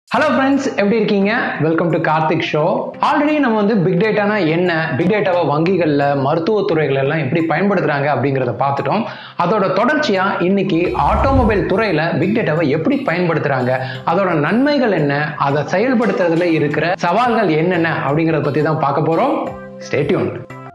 hello friends எப்படி இருக்கீங்க welcome to Karthik show already நம்ம வந்து பிக் டேட்டானா என்ன பிக் டேட்டாவை வங்கிகளில் மருத்துவத்துறைகள் எல்லாம் எப்படி பயன்படுத்துறாங்க அப்படிங்கிறத பார்த்துட்டோம் அதோட தொடர்ச்சியா இன்னைக்கு ஆட்டோமொபைல் துறையில பிக் டேட்டாவை எப்படி பயன்படுத்துறாங்க அதோட நன்மைகள் என்ன அதை செயல்படுத்துறதுல இருக்கிற சவால்கள் என்னென்ன அப்படிங்கிறத பத்தி தான் பார்க்க போறோம் ஸ்டேட்யூன்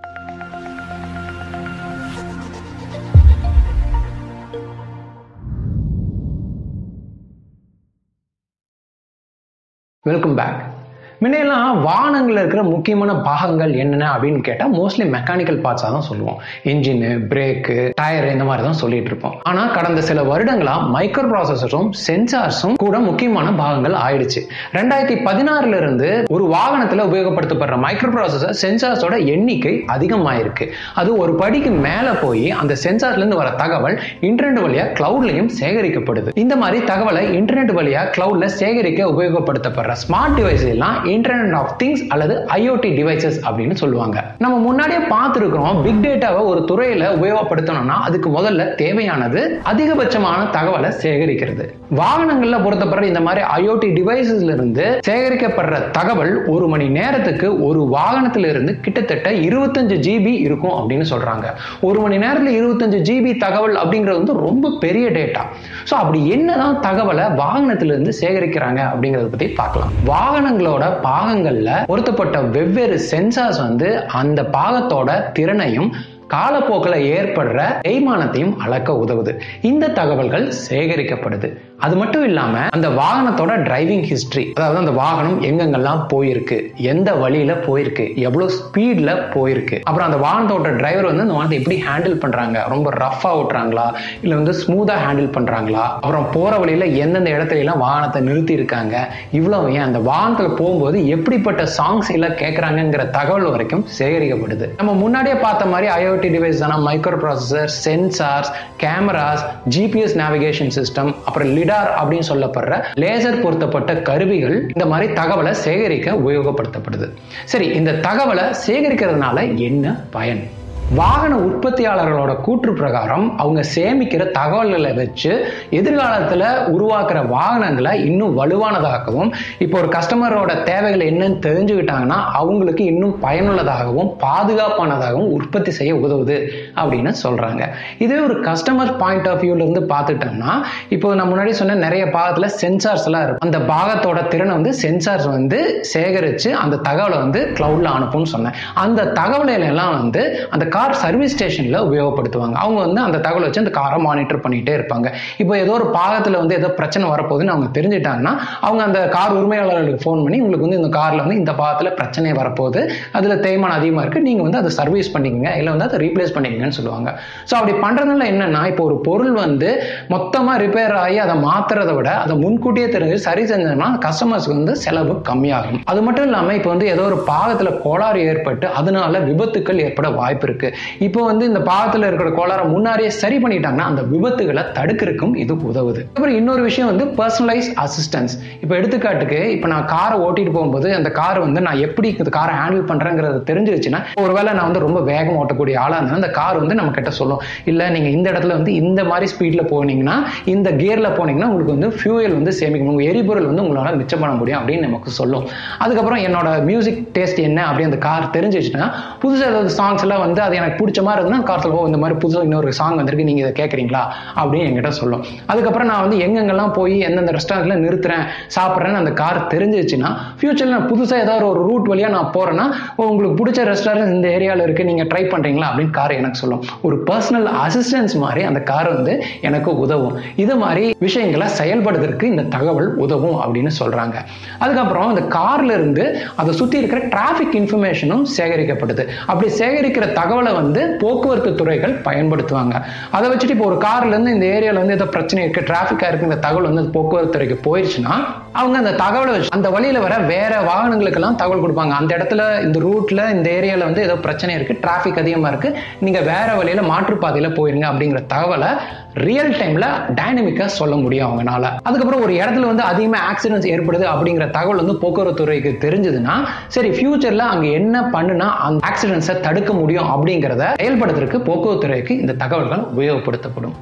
வெல்கம் பேக் முன்னையெல்லாம் வாகனங்களில் இருக்கிற முக்கியமான பாகங்கள் என்னென்ன அப்படின்னு கேட்டால் மோஸ்ட்லி மெக்கானிக்கல் பார்ட்ஸாக தான் சொல்லுவோம் இன்ஜினு பிரேக்கு டயர் இந்த மாதிரி தான் சொல்லிட்டு இருப்போம் ஆனால் கடந்த சில வருடங்களா மைக்ரோ ப்ராசஸரும் சென்சார்ஸும் கூட முக்கியமான பாகங்கள் ஆயிடுச்சு ரெண்டாயிரத்தி பதினாறுல இருந்து ஒரு வாகனத்தில் உபயோகப்படுத்தப்படுற மைக்ரோ ப்ராசஸர் சென்சார்ஸோட எண்ணிக்கை அதிகமாயிருக்கு அது ஒரு படிக்கு மேலே போய் அந்த சென்சார்லேருந்து வர தகவல் இன்டர்நெட் வழியா கிளவுட்லையும் சேகரிக்கப்படுது இந்த மாதிரி தகவலை இன்டர்நெட் வழியா கிளவுட்ல சேகரிக்க உபயோகப்படுத்தப்படுற ஸ்மார்ட் டிவைஸ் எல்லாம் இன்டர்நெட் ஆஃப் திங்ஸ் அல்லது ஐஓடி டிவைசஸ் அப்படின்னு சொல்லுவாங்க நம்ம முன்னாடியே பார்த்துருக்கிறோம் பிக் டேட்டாவை ஒரு துறையில உபயோகப்படுத்தணும்னா அதுக்கு முதல்ல தேவையானது அதிகபட்சமான தகவலை சேகரிக்கிறது வாகனங்கள்ல பொறுத்தப்படுற இந்த மாதிரி ஐஓடி டிவைசஸ்ல இருந்து சேகரிக்கப்படுற தகவல் ஒரு மணி நேரத்துக்கு ஒரு வாகனத்துல இருந்து கிட்டத்தட்ட இருபத்தஞ்சு ஜிபி இருக்கும் அப்படின்னு சொல்றாங்க ஒரு மணி நேரத்துல இருபத்தஞ்சு ஜிபி தகவல் அப்படிங்கிறது வந்து ரொம்ப பெரிய டேட்டா ஸோ அப்படி என்னதான் தகவலை வாகனத்துல இருந்து சேகரிக்கிறாங்க அப்படிங்கறத பத்தி பார்க்கலாம் வாகனங்களோட பாகங்கள்ல பொருத்தப்பட்ட வெவ்வேறு சென்சார்ஸ் வந்து அந்த பாகத்தோட திறனையும் காலப்போக்கில் ஏற்படுற தேய்மானத்தையும் அளக்க உதவுது இந்த தகவல்கள் சேகரிக்கப்படுது அது மட்டும் இல்லாம அந்த வாகனத்தோட டிரைவிங் ஹிஸ்டரி அதாவது அந்த வாகனம் எங்கெங்கெல்லாம் போயிருக்கு எந்த வழியில போயிருக்கு எவ்வளவு ஸ்பீட்ல போயிருக்கு அப்புறம் அந்த வாகனத்தோட டிரைவர் வந்து அந்த வாகனத்தை எப்படி ஹேண்டில் பண்றாங்க ரொம்ப ரஃபா ஓட்டுறாங்களா இல்ல வந்து ஸ்மூதா ஹேண்டில் பண்றாங்களா அப்புறம் போற வழியில எந்தெந்த இடத்துல எல்லாம் வாகனத்தை நிறுத்தி இருக்காங்க இவ்வளவு ஏன் அந்த வாகனத்துல போகும்போது எப்படிப்பட்ட சாங்ஸ் எல்லாம் கேட்கறாங்கிற தகவல் வரைக்கும் சேகரிக்கப்படுது நம்ம முன்னாடியே பார்த்த மாதிரி ஐஓடி டிவைஸ் தானே micro processor sensors cameras GPS navigation system அப்புறம் லிடார் அப்படின்னு சொல்லப்படுற லேசர் பொருத்தப்பட்ட கருவிகள் இந்த மாதிரி தகவலை சேகரிக்க உபயோகப்படுத்தப்படுது சரி இந்த தகவலை சேகரிக்கிறதுனால என்ன பயன் வாகன உற்பத்தியாளர்களோட கூற்று பிரகாரம் அவங்க சேமிக்கிற தகவல்களை வச்சு எதிர்காலத்தில் உருவாக்குற வாகனங்களை இன்னும் வலுவானதாகவும் இப்போ ஒரு கஸ்டமரோட தேவைகள் என்னன்னு தெரிஞ்சுக்கிட்டாங்கன்னா அவங்களுக்கு இன்னும் பயனுள்ளதாகவும் பாதுகாப்பானதாகவும் உற்பத்தி செய்ய உதவுது அப்படின்னு சொல்றாங்க இதுவே ஒரு கஸ்டமர் பாயிண்ட் ஆஃப் வியூல இருந்து பார்த்துட்டோம்னா இப்போ நான் முன்னாடி சொன்ன நிறைய பாகத்தில் சென்சார்ஸ் எல்லாம் இருக்கும் அந்த பாகத்தோட திறனை வந்து சென்சார்ஸ் வந்து சேகரித்து அந்த தகவலை வந்து கிளவுட்ல அனுப்பும்னு சொன்னேன் அந்த தகவலை எல்லாம் வந்து அந்த கார் சர்வீஸ் ஸ்டேஷன்ல உபயோகப்படுத்துவாங்க அவங்க வந்து அந்த தகவலை வச்சு அந்த காரை மானிட்டர் பண்ணிட்டே இருப்பாங்க இப்போ ஏதோ ஒரு பாகத்தில் வந்து ஏதோ பிரச்சனை வரப்போகுதுன்னு அவங்க தெரிஞ்சுட்டாங்கன்னா அவங்க அந்த கார் உரிமையாளர்களுக்கு ஃபோன் பண்ணி உங்களுக்கு வந்து இந்த காரில் வந்து இந்த பாகத்தில் பிரச்சனை வரப்போகுது அதில் தேய்மானம் அதிகமாக இருக்குது நீங்கள் வந்து அதை சர்வீஸ் பண்ணிக்கங்க இல்லை வந்து அதை ரீப்ளேஸ் பண்ணிக்கங்கன்னு சொல்லுவாங்க ஸோ அப்படி பண்ணுறதுனால என்னன்னா இப்போ ஒரு பொருள் வந்து மொத்தமாக ரிப்பேர் ஆகி அதை மாத்துறத விட அதை முன்கூட்டியே தெரிஞ்சு சரி செஞ்சோம்னா கஸ்டமர்ஸ்க்கு வந்து செலவு கம்மியாகும் அது மட்டும் இல்லாமல் இப்போ வந்து ஏதோ ஒரு பாகத்தில் கோளாறு ஏற்பட்டு அதனால விபத்துக்கள் ஏற்பட வாய்ப்பு இருக்கு இப்போ வந்து இந்த பாகத்தில் இருக்கிற கோளாறை முன்னாடியே சரி பண்ணிட்டாங்கன்னா அந்த விபத்துகளை தடுக்கிறதுக்கும் இது உதவுது அப்புறம் இன்னொரு விஷயம் வந்து பர்சனலைஸ் அசிஸ்டன்ஸ் இப்போ எடுத்துக்காட்டுக்கு இப்போ நான் காரை ஓட்டிட்டு போகும்போது அந்த கார் வந்து நான் எப்படி இந்த காரை ஹேண்டில் பண்றேங்கிறது தெரிஞ்சிருச்சுன்னா ஒருவேளை நான் வந்து ரொம்ப வேகம் ஓட்டக்கூடிய ஆளா இருந்தா அந்த கார் வந்து நம்ம கிட்ட சொல்லும் இல்ல நீங்க இந்த இடத்துல வந்து இந்த மாதிரி ஸ்பீட்ல போனீங்கன்னா இந்த கியர்ல போனீங்கன்னா உங்களுக்கு வந்து ஃபியூயல் வந்து சேமிக்கணும் உங்க எரிபொருள் வந்து உங்களால மிச்சம் பண்ண முடியும் அப்படின்னு நமக்கு சொல்லும் அதுக்கப்புறம் என்னோட மியூசிக் டேஸ்ட் என்ன அப்படி அந்த கார் தெரிஞ்சிச்சுன்னா புதுசாக ஏதாவது சாங்ஸ் எல்லாம் வந்து அது எனக்கு பிடிச்ச மாதிரி இருந்தால் கார்த்தில் ஓ இந்த மாதிரி புதுசாக இன்னொரு சாங் வந்திருக்கு நீங்கள் இதை கேட்குறீங்களா அப்படின்னு என்கிட்ட சொல்லும் அதுக்கப்புறம் நான் வந்து எங்கெங்கெல்லாம் போய் எந்தெந்த ரெஸ்டாரண்ட்ல நிறுத்துறேன் சாப்பிட்றேன்னு அந்த கார் தெரிஞ்சிச்சுன்னா ஃபியூச்சரில் நான் புதுசாக ஏதாவது ஒரு ரூட் வழியாக நான் போகிறேன்னா உங்களுக்கு பிடிச்ச ரெஸ்டாரண்ட் இந்த ஏரியாவில் இருக்குது நீங்கள் ட்ரை பண்ணுறீங்களா அப்படின்னு கார் எனக்கு சொல்லும் ஒரு பர்சனல் அசிஸ்டன்ஸ் மாதிரி அந்த கார் வந்து எனக்கு உதவும் இது மாதிரி விஷயங்களை செயல்படுறதுக்கு இந்த தகவல் உதவும் அப்படின்னு சொல்கிறாங்க அதுக்கப்புறம் இந்த கார்ல இருந்து அதை சுற்றி இருக்கிற டிராஃபிக் இன்ஃபர்மேஷனும் சேகரிக்கப்படுது அப்படி சேகரிக்கிற தகவலை வந்து போக்குவரத்து துறைகள் பயன்படுத்துவாங்க அதை வச்சுட்டு இப்போ ஒரு கார்ல இருந்து இந்த ஏரியால வந்து ஏதோ பிரச்சனை இருக்கு டிராஃபிக்கா இருக்கு இந்த தகவல் வந்து போக்குவரத்து துறைக்கு போயிடுச்சுன்னா அவங்க அந்த தகவலை வச்சு அந்த வழியில வர வேற வாகனங்களுக்கெல்லாம் தகவல் கொடுப்பாங்க அந்த இடத்துல இந்த ரூட்ல இந்த ஏரியால வந்து ஏதோ பிரச்சனை இருக்கு டிராஃபிக் அதிகமா இருக்கு நீங்க வேற வழியில மாற்றுப்பாதையில போயிருங்க அப்படிங்கிற தகவலை ரியல் டைம்ல டைனமிக்கா சொல்ல முடியும் அவங்கனால அதுக்கப்புறம் ஒரு இடத்துல வந்து அதிகமா ஆக்சிடென்ட்ஸ் ஏற்படுது அப்படிங்கிற தகவல் வந்து போக்குவரத்து துறைக்கு தெரிஞ்சதுன்னா சரி ஃபியூச்சர்ல அங்க என்ன பண்ணுனா அந்த ஆக்சிடென்ட்ஸை தடுக்க முடியும் அப்படிங்கிறத செயல்படுத்துறதுக்கு போக்குவரத்து துறைக்கு இந்த தகவல்கள் உபயோகப்படுத்தப்படும்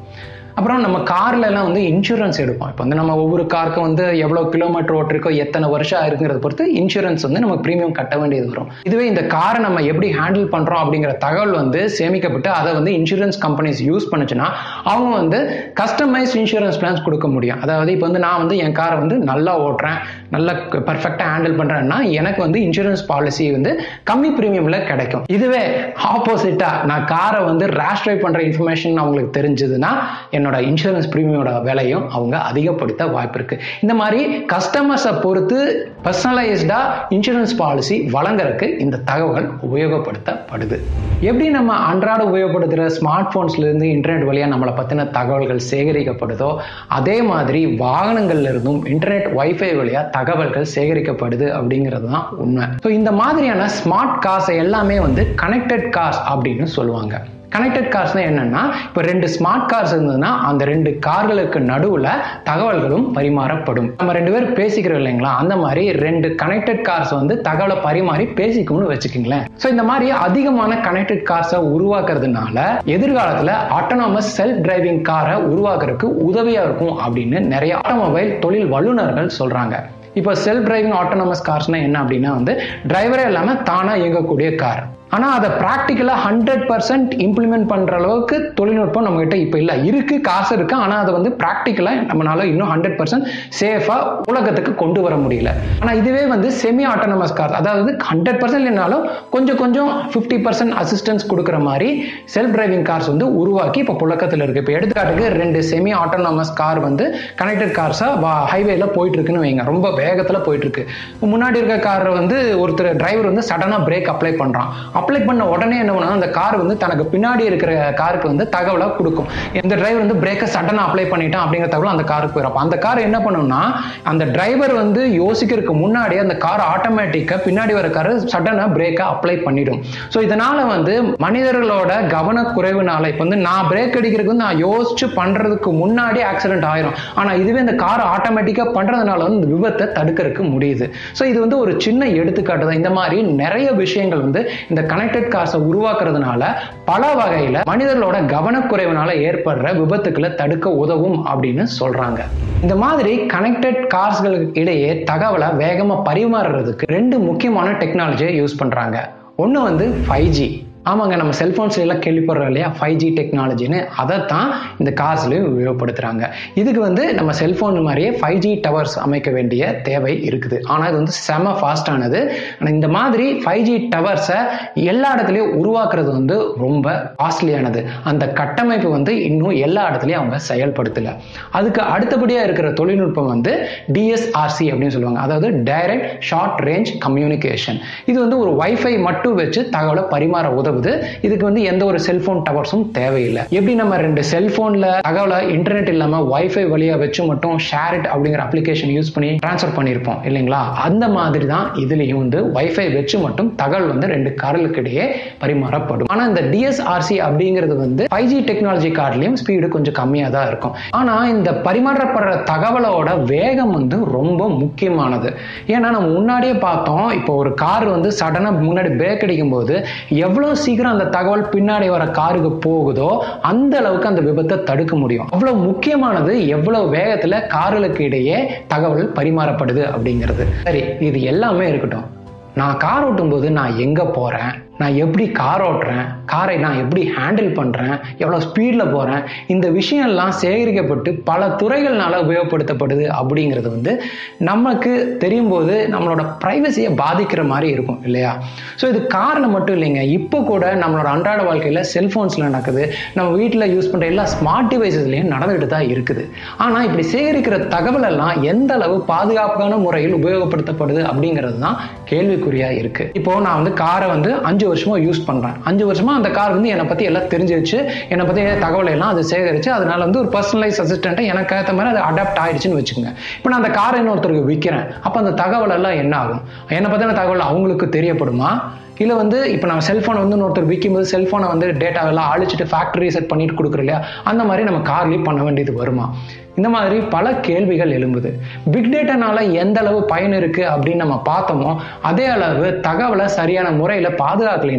அப்புறம் நம்ம கார்ல எல்லாம் வந்து இன்சூரன்ஸ் எடுப்போம் இப்போ வந்து நம்ம ஒவ்வொரு காருக்கும் வந்து எவ்வளவு கிலோமீட்டர் ஓட்டிருக்கோ எத்தனை வருஷம் ஆயிருங்கிறத பொறுத்து இன்சூரன்ஸ் வந்து நம்ம ப்ரீமியம் கட்ட வேண்டியது வரும் இதுவே இந்த காரை நம்ம எப்படி ஹேண்டில் பண்றோம் அப்படிங்கிற தகவல் வந்து சேமிக்கப்பட்டு அதை வந்து இன்சூரன்ஸ் கம்பெனிஸ் யூஸ் பண்ணுச்சுன்னா அவங்க வந்து கஸ்டமைஸ்ட் இன்சூரன்ஸ் பிளான்ஸ் கொடுக்க முடியும் அதாவது இப்போ வந்து நான் வந்து என் காரை வந்து நல்லா ஓட்டுறேன் நல்லா பர்ஃபெக்டாக ஹேண்டில் பண்றேன்னா எனக்கு வந்து இன்சூரன்ஸ் பாலிசி வந்து கம்மி ப்ரீமியம்ல கிடைக்கும் இதுவே ஆப்போசிட்டா நான் காரை வந்து ரேஷ் ட்ரைவ் பண்ற இன்ஃபர்மேஷன் அவங்களுக்கு தெரிஞ்சதுன்னா என்னோட இன்சூரன்ஸ் ப்ரீமியோட விலையும் அவங்க அதிகப்படுத்த வாய்ப்பு இருக்கு இந்த மாதிரி கஸ்டமர்ஸை பொறுத்து பர்சனலைஸ்டா இன்சூரன்ஸ் பாலிசி வழங்குறதுக்கு இந்த தகவல் உபயோகப்படுத்தப்படுது எப்படி நம்ம அன்றாட உபயோகப்படுத்துகிற ஸ்மார்ட் ஃபோன்ஸ்ல இருந்து இன்டர்நெட் வழியா நம்மளை பத்தின தகவல்கள் சேகரிக்கப்படுதோ அதே மாதிரி வாகனங்கள்ல இருந்தும் இன்டர்நெட் வைஃபை வழியா தகவல்கள் சேகரிக்கப்படுது அப்படிங்கிறது தான் உண்மை ஸோ இந்த மாதிரியான ஸ்மார்ட் கார்ஸை எல்லாமே வந்து கனெக்டட் கார்ஸ் அப்படின்னு சொல்லுவாங்க கனெக்டட் கார்ஸ்னா என்னன்னா இப்போ ரெண்டு ஸ்மார்ட் கார்ஸ் இருந்ததுன்னா அந்த ரெண்டு கார்களுக்கு நடுவில் தகவல்களும் பரிமாறப்படும் நம்ம ரெண்டு பேரும் பேசிக்கிறோம் இல்லைங்களா அந்த மாதிரி ரெண்டு கனெக்டட் கார்ஸ் வந்து தகவலை பரிமாறி பேசிக்கும்னு வச்சுக்கோங்களேன் ஸோ இந்த மாதிரி அதிகமான கனெக்டட் கார்ஸை உருவாக்குறதுனால எதிர்காலத்தில் ஆட்டோனாமஸ் செல்ஃப் டிரைவிங் காரை உருவாக்குறதுக்கு உதவியாக இருக்கும் அப்படின்னு நிறைய ஆட்டோமொபைல் தொழில் வல்லுநர்கள் சொல்றாங்க இப்போ செல்ஃப் டிரைவிங் ஆட்டோனமஸ் கார்ஸ்னா என்ன அப்படின்னா வந்து டிரைவரே இல்லாமல் தானாக இயங்கக்கூடிய கார் ஆனால் அதை ப்ராக்டிக்கலாக ஹண்ட்ரட் பர்சன்ட் இம்ப்ளிமெண்ட் பண்ணுற அளவுக்கு தொழில்நுட்பம் நம்மகிட்ட இப்போ இல்லை இருக்கு காசு இருக்கு ஆனால் அதை வந்து ப்ராக்டிக்கலாக நம்மளால இன்னும் ஹண்ட்ரட் பர்சன்ட் சேஃபாக உலகத்துக்கு கொண்டு வர முடியல ஆனால் இதுவே வந்து செமி ஆட்டோனமஸ் கார் அதாவது ஹண்ட்ரட் பர்சன்ட் இல்லைனாலும் கொஞ்சம் கொஞ்சம் ஃபிஃப்டி பர்சன்ட் அசிஸ்டன்ஸ் கொடுக்குற மாதிரி செல்ஃப் டிரைவிங் கார்ஸ் வந்து உருவாக்கி இப்போ புழக்கத்தில் இருக்கு இப்போ எடுத்துக்காட்டுக்கு ரெண்டு செமி ஆட்டோனமஸ் கார் வந்து கனெக்டட் கார்ஸாக ஹைவேல போயிட்டு இருக்குன்னு வைங்க ரொம்ப வேகத்தில் போயிட்டு இருக்கு முன்னாடி இருக்க கார் வந்து ஒருத்தர் டிரைவர் வந்து சடனாக பிரேக் அப்ளை பண்ணுறான் அப்ளை பண்ண உடனே என்ன பண்ணா அந்த கார் வந்து தனக்கு பின்னாடி இருக்கிற காருக்கு வந்து தகவலை கொடுக்கும் எந்த டிரைவர் வந்து பிரேக்கை சடனாக அப்ளை பண்ணிட்டான் அப்படிங்கிற தகவல் அந்த காருக்கு போயிடும் அந்த கார் என்ன பண்ணும்னா அந்த டிரைவர் வந்து யோசிக்கிறதுக்கு முன்னாடி அந்த கார் ஆட்டோமேட்டிக்காக பின்னாடி வர கார் சடனாக பிரேக்கை அப்ளை பண்ணிடும் ஸோ இதனால வந்து மனிதர்களோட கவனக்குறைவுனால இப்போ வந்து நான் பிரேக் அடிக்கிறதுக்கு வந்து நான் யோசிச்சு பண்றதுக்கு முன்னாடி ஆக்சிடென்ட் ஆயிரும் ஆனால் இதுவே இந்த கார் ஆட்டோமேட்டிக்காக பண்றதுனால வந்து இந்த விபத்தை தடுக்கிறதுக்கு முடியுது ஸோ இது வந்து ஒரு சின்ன எடுத்துக்காட்டு தான் இந்த மாதிரி நிறைய விஷயங்கள் வந்து இந்த கனெக்டட் கார்ஸை உருவாக்குறதுனால பல வகையில மனிதர்களோட கவனக்குறைவுனால ஏற்படுற விபத்துக்களை தடுக்க உதவும் அப்படின்னு சொல்றாங்க இந்த மாதிரி கனெக்டட் கார்ஸ்களுக்கு இடையே தகவலை வேகமா பரிமாறுறதுக்கு ரெண்டு முக்கியமான டெக்னாலஜியை யூஸ் பண்றாங்க ஒன்று வந்து ஃபைவ் ஜி ஆமாங்க நம்ம செல்ஃபோன்ஸ்ல எல்லாம் கேள்விப்படுறோம் இல்லையா ஃபைவ் ஜி டெக்னாலஜின்னு அதை தான் இந்த கார்ஸ்லையும் உபயோகப்படுத்துறாங்க இதுக்கு வந்து நம்ம செல்ஃபோன் மாதிரியே ஃபைவ் ஜி டவர்ஸ் அமைக்க வேண்டிய தேவை இருக்குது ஆனால் இது வந்து செம ஃபாஸ்டானது ஆனால் இந்த மாதிரி ஃபைவ் ஜி டவர்ஸை எல்லா இடத்துலையும் உருவாக்குறது வந்து ரொம்ப காஸ்ட்லியானது அந்த கட்டமைப்பு வந்து இன்னும் எல்லா இடத்துலையும் அவங்க செயல்படுத்தலை அதுக்கு அடுத்தபடியாக இருக்கிற தொழில்நுட்பம் வந்து டிஎஸ்ஆர்சி அப்படின்னு சொல்லுவாங்க அதாவது டைரக்ட் ஷார்ட் ரேஞ்ச் கம்யூனிகேஷன் இது வந்து ஒரு வைஃபை மட்டும் வச்சு தகவலை பரிமாற உதவுது இதுக்கு வந்து எந்த ஒரு செல்போன் டவர்ஸும் தேவையில்லை எப்படி நம்ம ரெண்டு செல்போன்ல தகவலை இன்டர்நெட் இல்லாம வைஃபை வழியா வச்சு மட்டும் ஷேர் இட் அப்படிங்கிற அப்ளிகேஷன் யூஸ் பண்ணி டிரான்ஸ்ஃபர் பண்ணியிருப்போம் இல்லைங்களா அந்த மாதிரி தான் இதுலயும் வந்து வைஃபை வச்சு மட்டும் தகவல் வந்து ரெண்டு கார்களுக்கு இடையே பரிமாறப்படும் ஆனா இந்த டிஎஸ்ஆர்சி அப்படிங்கிறது வந்து ஃபைவ் ஜி டெக்னாலஜி கார்ட்லயும் ஸ்பீடு கொஞ்சம் கம்மியா தான் இருக்கும் ஆனா இந்த பரிமாறப்படுற தகவலோட வேகம் வந்து ரொம்ப முக்கியமானது ஏன்னா நம்ம முன்னாடியே பார்த்தோம் இப்போ ஒரு கார் வந்து சடனா முன்னாடி பிரேக் அடிக்கும் போது எவ்வளவு சீக்கிரம் அந்த தகவல் பின்னாடி வர காருக்கு போகுதோ அந்த அளவுக்கு அந்த விபத்தை தடுக்க முடியும் அவ்வளவு முக்கியமானது எவ்வளவு வேகத்துல கார்களுக்கு இடையே தகவல் பரிமாறப்படுது அப்படிங்கிறது சரி இது எல்லாமே இருக்கட்டும் நான் கார் ஓட்டும் போது நான் எங்க போறேன் நான் எப்படி கார் ஓட்டுறேன் காரை நான் எப்படி ஹேண்டில் பண்ணுறேன் எவ்வளோ ஸ்பீடில் போகிறேன் இந்த விஷயம்லாம் சேகரிக்கப்பட்டு பல துறைகள்னால உபயோகப்படுத்தப்படுது அப்படிங்கிறது வந்து நமக்கு தெரியும் போது நம்மளோட ப்ரைவசியை பாதிக்கிற மாதிரி இருக்கும் இல்லையா ஸோ இது காரில் மட்டும் இல்லைங்க இப்போ கூட நம்மளோட அன்றாட வாழ்க்கையில் செல்ஃபோன்ஸில் நடக்குது நம்ம வீட்டில் யூஸ் பண்ணுற எல்லா ஸ்மார்ட் டிவைசஸ்லையும் நடந்துகிட்டு தான் இருக்குது ஆனால் இப்படி சேகரிக்கிற தகவல் எல்லாம் எந்த அளவு பாதுகாப்பான முறையில் உபயோகப்படுத்தப்படுது அப்படிங்கிறது தான் கேள்விக்குறியாக இருக்குது இப்போ நான் வந்து காரை வந்து அஞ்சு வருஷமா யூஸ் பண்றேன் அஞ்சு வருஷமா அந்த கார் வந்து என்னை பத்தி எல்லாம் தெரிஞ்சு வச்சு என்னை பத்தி தகவலை எல்லாம் அது சேகரிச்சு அதனால வந்து ஒரு பர்சனலைஸ் அசிஸ்டன்ட்டை எனக்கு ஏற்ற மாதிரி அது அடாப்ட் ஆயிடுச்சுன்னு வச்சுக்கோங்க இப்போ நான் அந்த காரை இன்னொருத்தருக்கு விற்கிறேன் அப்போ அந்த தகவல் எல்லாம் என்ன ஆகும் என்னை பத்தின தகவல் அவங்களுக்கு தெரியப்படுமா இல்லை வந்து இப்போ நம்ம செல்ஃபோனை வந்து இன்னொருத்தர் விற்கும்போது செல்ஃபோனை வந்து டேட்டாவெல்லாம் அழிச்சிட்டு ஃபேக்டரி செட் பண்ணிட்டு கொடுக்குறோம் இல்லையா அந்த மாதிரி நம்ம கார்லேயும் பண்ண வேண்டியது வருமா இந்த மாதிரி பல கேள்விகள் எழும்புது பிக் டேட்டானால எந்த அளவு பயன் இருக்கு அப்படின்னு நம்ம பார்த்தோமோ அதே அளவு தகவலை சரியான முறையில் பாதுகாக்கலைன்னா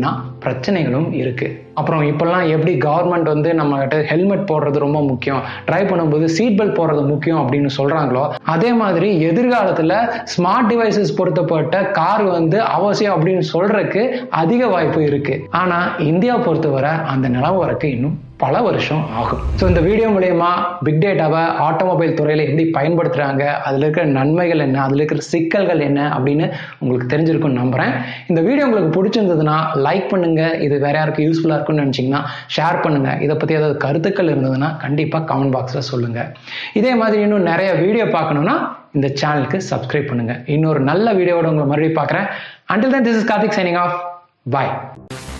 பிரச்சனைகளும் இருக்கு அப்புறம் இப்பெல்லாம் எப்படி கவர்மெண்ட் வந்து நம்ம கிட்ட ஹெல்மெட் போடுறது ரொம்ப முக்கியம் டிரைவ் பண்ணும்போது சீட் பெல்ட் போடுறது முக்கியம் அப்படின்னு சொல்றாங்களோ அதே மாதிரி எதிர்காலத்துல ஸ்மார்ட் டிவைசஸ் பொருத்தப்பட்ட கார் வந்து அவசியம் அப்படின்னு சொல்றதுக்கு அதிக வாய்ப்பு இருக்கு ஆனா இந்தியா பொறுத்தவரை அந்த நிலவரக்கு இன்னும் பல வருஷம் ஆகும் ஸோ இந்த வீடியோ மூலயமா பிக் டேட்டாவை ஆட்டோமொபைல் துறையில் எப்படி பயன்படுத்துகிறாங்க அதில் இருக்கிற நன்மைகள் என்ன அதில் இருக்கிற சிக்கல்கள் என்ன அப்படின்னு உங்களுக்கு தெரிஞ்சிருக்கும்னு நம்புகிறேன் இந்த வீடியோ உங்களுக்கு பிடிச்சிருந்ததுன்னா லைக் பண்ணுங்கள் இது வேற யாருக்கு யூஸ்ஃபுல்லாக இருக்கும்னு நினச்சிங்கன்னா ஷேர் பண்ணுங்கள் இதை பற்றி ஏதாவது கருத்துக்கள் இருந்ததுன்னா கண்டிப்பாக கமெண்ட் பாக்ஸில் சொல்லுங்கள் இதே மாதிரி இன்னும் நிறைய வீடியோ பார்க்கணுன்னா இந்த சேனலுக்கு சப்ஸ்கிரைப் பண்ணுங்கள் இன்னொரு நல்ல வீடியோவோட உங்களை மறுபடியும் பார்க்குறேன் until then this is Karthik signing off bye